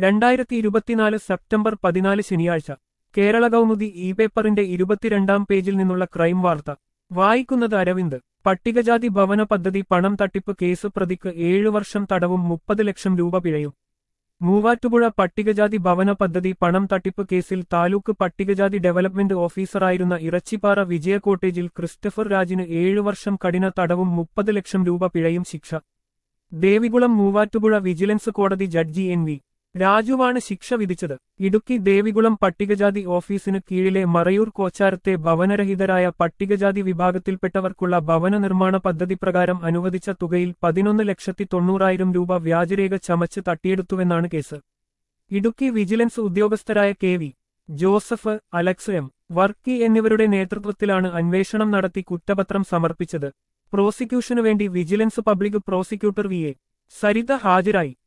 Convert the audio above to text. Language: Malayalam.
രണ്ടായിരത്തി ഇരുപത്തിനാല് സെപ്റ്റംബർ പതിനാല് ശനിയാഴ്ച കേരള കൗമുദി ഇ പേപ്പറിന്റെ ഇരുപത്തിരണ്ടാം പേജിൽ നിന്നുള്ള ക്രൈം വാർത്ത വായിക്കുന്നത് അരവിന്ദ് പട്ടികജാതി ഭവന പദ്ധതി പണം തട്ടിപ്പ് കേസ് പ്രതിക്ക് ഏഴു വർഷം തടവും മുപ്പത് ലക്ഷം രൂപ പിഴയും മൂവാറ്റുപുഴ പട്ടികജാതി ഭവന പദ്ധതി പണം തട്ടിപ്പ് കേസിൽ താലൂക്ക് പട്ടികജാതി ഡെവലപ്മെന്റ് ഓഫീസറായിരുന്ന ഇറച്ചിപ്പാറ വിജയ കോട്ടേജിൽ ക്രിസ്റ്റഫർ രാജിന് ഏഴു വർഷം കഠിന തടവും മുപ്പത് ലക്ഷം രൂപ പിഴയും ശിക്ഷ ദേവികുളം മൂവാറ്റുപുഴ വിജിലൻസ് കോടതി ജഡ്ജി എൻ വി രാജുവാണ് ശിക്ഷ വിധിച്ചത് ഇടുക്കി ദേവികുളം പട്ടികജാതി ഓഫീസിന് കീഴിലെ മറയൂർ കോച്ചാരത്തെ ഭവനരഹിതരായ പട്ടികജാതി വിഭാഗത്തിൽപ്പെട്ടവർക്കുള്ള ഭവന നിർമ്മാണ പദ്ധതി പ്രകാരം അനുവദിച്ച തുകയിൽ പതിനൊന്ന് ലക്ഷത്തി തൊണ്ണൂറായിരം രൂപ വ്യാജരേഖ ചമച്ച് തട്ടിയെടുത്തുവെന്നാണ് കേസ് ഇടുക്കി വിജിലൻസ് ഉദ്യോഗസ്ഥരായ K V Joseph Alex M Varkey എന്നിവരുടെ നേതൃത്വത്തിലാണ് അന്വേഷണം നടത്തി കുറ്റപത്രം സമർപ്പിച്ചത് പ്രോസിക്യൂഷനു വേണ്ടി vigilance public prosecutor V A Saritha ഹാജരായി